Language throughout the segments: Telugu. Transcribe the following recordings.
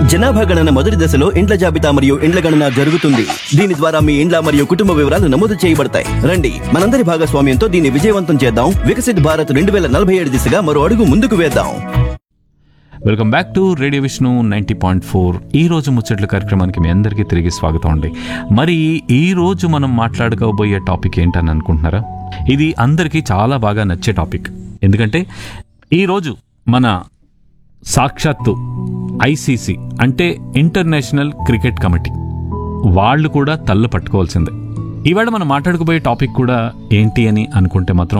జనాభా గణన మొదటి దశలో ఇండ్ల జాబితా మరియు ఇండ్ల గణన జరుగుతుంది దీని ద్వారా మీ ఇండ్ల మరియు కుటుంబ వివరాలు నమోదు చేయబడతాయి రండి మనందరి భాగస్వామ్యంతో దీన్ని విజయవంతం చేద్దాం వికసిత్ భారత్ రెండు వేల నలభై ఏడు దిశగా మరో అడుగు ముందుకు వేద్దాం welcome back to radio Vishnu ninety point four ఈ రోజు ముచ్చట్ల కార్యక్రమానికి మీ అందరికీ తిరిగి స్వాగతం అండి మరి ఈ రోజు మనం మాట్లాడుకోబోయే టాపిక్ ఏంటని అనుకుంటున్నారా ఇది అందరికీ చాలా బాగా నచ్చే టాపిక్ ఎందుకంటే ఈరోజు మన సాక్షాత్తు ఐసీసీ అంటే ఇంటర్నేషనల్ క్రికెట్ కమిటీ వాళ్ళు కూడా తల్లు పట్టుకోవాల్సిందే ఇవాళ మనం మాట్లాడుకోబోయే టాపిక్ కూడా ఏంటి అని అనుకుంటే మాత్రం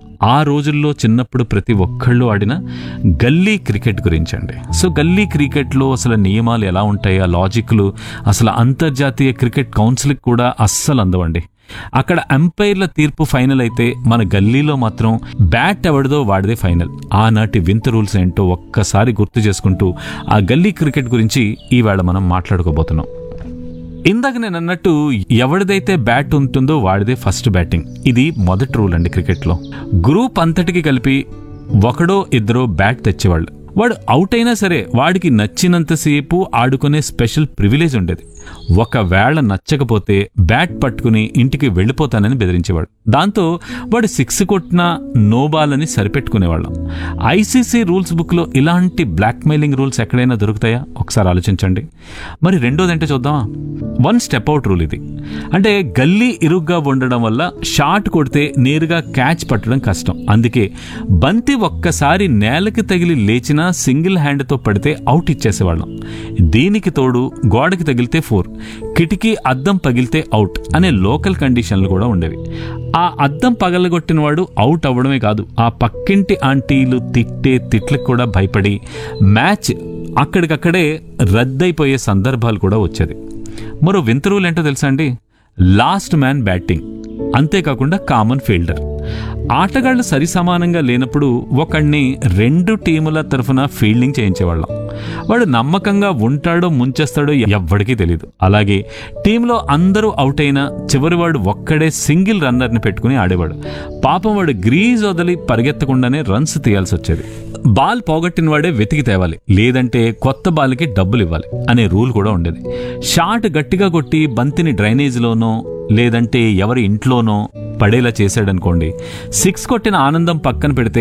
ఆ రోజుల్లో చిన్నప్పుడు ప్రతి ఒక్కళ్ళు ఆడిన గల్లీ క్రికెట్ గురించి అండి సో గల్లీ క్రికెట్లో అసలు నియమాలు ఎలా ఉంటాయి ఆ లాజిక్లు అసలు అంతర్జాతీయ క్రికెట్ కౌన్సిల్కి కూడా అస్సలు అందవండి అక్కడ అంపైర్ల తీర్పు ఫైనల్ అయితే మన గల్లీలో మాత్రం బ్యాట్ ఎవడిదో వాడిదే ఫైనల్ ఆనాటి వింత రూల్స్ ఏంటో ఒక్కసారి గుర్తు చేసుకుంటూ ఆ గల్లీ క్రికెట్ గురించి ఈవేళ మనం మాట్లాడుకోబోతున్నాం ఇందాక నేను అన్నట్టు ఎవరిదైతే బ్యాట్ ఉంటుందో వాడిదే ఫస్ట్ బ్యాటింగ్ ఇది మొదటి రూల్ అండి క్రికెట్లో గ్రూప్ అంతటికి కలిపి ఒకడో ఇద్దరో బ్యాట్ తెచ్చేవాళ్ళు వాడు అవుట్ అయినా సరే వాడికి నచ్చినంతసేపు ఆడుకునే స్పెషల్ ప్రివిలేజ్ ఉండేది ఒకవేళ నచ్చకపోతే బ్యాట్ పట్టుకుని ఇంటికి వెళ్ళిపోతానని బెదిరించేవాడు దాంతో వాడు సిక్స్ కొట్టినా నో బాల్ అని సరిపెట్టుకునేవాళ్ళం ఐసీసీ రూల్స్ బుక్లో ఇలాంటి బ్లాక్మెయిలింగ్ రూల్స్ ఎక్కడైనా దొరుకుతాయా ఒకసారి ఆలోచించండి మరి రెండోది అంటే చూద్దామా వన్ స్టెప్ అవుట్ రూల్ ఇది అంటే గల్లీ ఇరుగ్గా ఉండడం వల్ల షాట్ కొడితే నేరుగా క్యాచ్ పట్టడం కష్టం అందుకే బంతి ఒక్కసారి నేలకి తగిలి లేచినా సింగిల్ హ్యాండ్తో పడితే అవుట్ ఇచ్చేసేవాళ్ళం దీనికి తోడు గోడకి తగిలితే ఫోర్ కిటికీ అద్దం పగిలితే అవుట్ అనే లోకల్ కండిషన్లు కూడా ఉండేవి ఆ అద్దం పగలగొట్టిన వాడు అవుట్ అవ్వడమే కాదు ఆ పక్కింటి ఆంటీలు తిట్టే తిట్లకు కూడా భయపడి మ్యాచ్ అక్కడికక్కడే రద్దయిపోయే సందర్భాలు కూడా వచ్చేది మరో వింత రూల్ ఏంటో తెలుసా అండి లాస్ట్ మ్యాన్ బ్యాటింగ్ అంతేకాకుండా కామన్ ఫీల్డర్ ఆటగాళ్లు సరి సమానంగా లేనప్పుడు ఒకడిని రెండు టీముల తరఫున ఫీల్డింగ్ చేయించేవాళ్ళం వాడు నమ్మకంగా ఉంటాడో ముంచేస్తాడో ఎవ్వడికీ తెలియదు అలాగే టీంలో అందరూ అవుట్ అయినా చివరి వాడు ఒక్కడే సింగిల్ రన్నర్ని పెట్టుకుని ఆడేవాడు పాపం వాడు గ్రీజ్ వదిలి పరిగెత్తకుండానే రన్స్ తీయాల్సి వచ్చేది బాల్ పోగొట్టిన వాడే వెతికి తేవాలి లేదంటే కొత్త బాల్కి డబ్బులు ఇవ్వాలి అనే రూల్ కూడా ఉండేది షాట్ గట్టిగా కొట్టి బంతిని డ్రైనేజీలోనో లేదంటే ఎవరి ఇంట్లోనో పడేలా చేశాడనుకోండి సిక్స్ కొట్టిన ఆనందం పక్కన పెడితే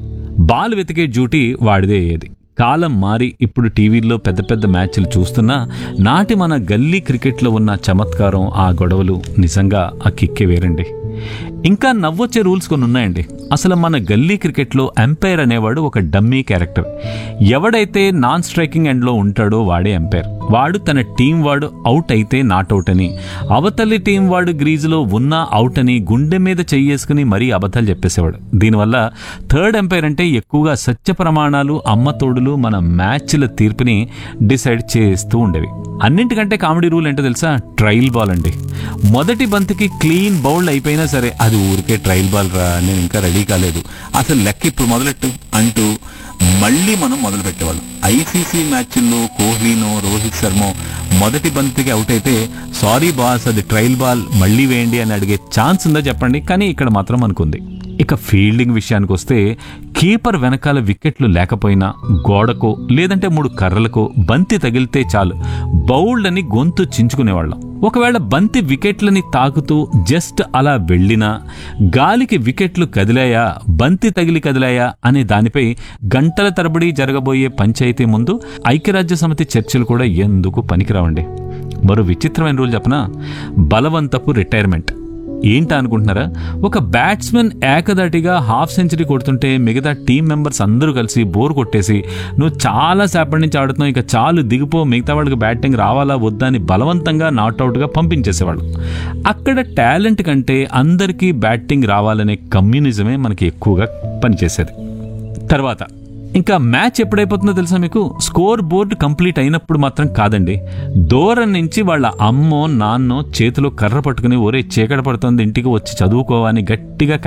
బాల్ వెతికే డ్యూటీ వాడిదే అయ్యేది కాలం మారి ఇప్పుడు టీవీల్లో పెద్ద పెద్ద మ్యాచ్లు చూస్తున్నా నాటి మన గల్లీ క్రికెట్లో ఉన్న చమత్కారం ఆ గొడవలు నిజంగా ఆ కిక్కే వేరండి ఇంకా నవ్వొచ్చే రూల్స్ కొన్ని ఉన్నాయండి అసలు మన గల్లీ క్రికెట్లో ఎంపైర్ అనేవాడు ఒక డమ్మీ క్యారెక్టర్ ఎవడైతే నాన్ స్ట్రైకింగ్ ఎండ్లో ఉంటాడో వాడే ఎంపైర్ వాడు తన టీం వాడు అవుట్ అయితే నాట్ అవుట్ అని అవతలి టీం వాడు గ్రీజులో ఉన్నా అవుట్ అని గుండె మీద చెయ్యేసుకుని మరీ అబద్ధాలు చెప్పేసేవాడు దీనివల్ల థర్డ్ ఎంపైర్ అంటే ఎక్కువగా సత్య ప్రమాణాలు అమ్మ తోడులు మన మ్యాచ్ల తీర్పుని డిసైడ్ చేస్తూ ఉండేవి అన్నింటికంటే కామెడీ రూల్ ఏంటో తెలుసా ట్రయల్ బాల్ అండి మొదటి బంతికి క్లీన్ బౌల్డ్ అయిపోయినా సరే అది ఊరికే ట్రయల్ బాల్ రా నేను ఇంకా రెడీ కాలేదు అసలు లెక్క ఇప్పుడు మొదలెట్టు అంటూ మళ్ళీ మనం మొదలు పెట్టేవాళ్ళం ఐసీసీ మ్యాచ్ల్లో కోహ్లీనో రోహిత్ శర్మో మొదటి బంతికి అవుట్ అయితే సారీ బాస్ అది ట్రయల్ బాల్ మళ్ళీ వేయండి అని అడిగే ఛాన్స్ ఉందా చెప్పండి కానీ ఇక్కడ మాత్రం అనుకుంది ఇక ఫీల్డింగ్ విషయానికి వస్తే కీపర్ వెనకాల వికెట్లు లేకపోయినా గోడకో లేదంటే మూడు కర్రలకో బంతి తగిలితే చాలు బౌల్డ్ అని గొంతు చించుకునేవాళ్ళం ఒకవేళ బంతి వికెట్లని తాకుతూ జస్ట్ అలా వెళ్ళినా గాలికి వికెట్లు కదిలాయా బంతి తగిలి కదిలాయా అనే దానిపై గంటల తరబడి జరగబోయే పంచాయతీ ముందు ఐక్యరాజ్య సమితి చర్చలు కూడా ఎందుకు పనికిరావండి మరో విచిత్రమైన రూల్ చెప్పనా బలవంతపు రిటైర్మెంట్ ఏంటా అనుకుంటున్నారా ఒక బ్యాట్స్మెన్ ఏకదాటిగా హాఫ్ సెంచరీ కొడుతుంటే మిగతా టీం మెంబర్స్ అందరూ కలిసి బోర్ కొట్టేసి నువ్వు చాలా సేపటి నుంచి ఆడుతున్నావు ఇక చాలు దిగిపో మిగతా వాళ్ళకి బ్యాటింగ్ రావాలా వద్దా అని బలవంతంగా నాట్అవుట్గా పంపించేసేవాళ్ళు అక్కడ టాలెంట్ కంటే అందరికీ బ్యాటింగ్ రావాలనే కమ్యూనిజమే మనకి ఎక్కువగా పనిచేసేది తర్వాత ఇంకా మ్యాచ్ ఎప్పుడైపోతుందో తెలుసా మీకు స్కోర్ బోర్డు కంప్లీట్ అయినప్పుడు మాత్రం కాదండి దూరం నుంచి వాళ్ళ అమ్మో నాన్నో చేతిలో కర్ర పట్టుకుని ఒరే చీకట పడుతుంది ఇంటికి వచ్చి చదువుకోవని గట్టిగా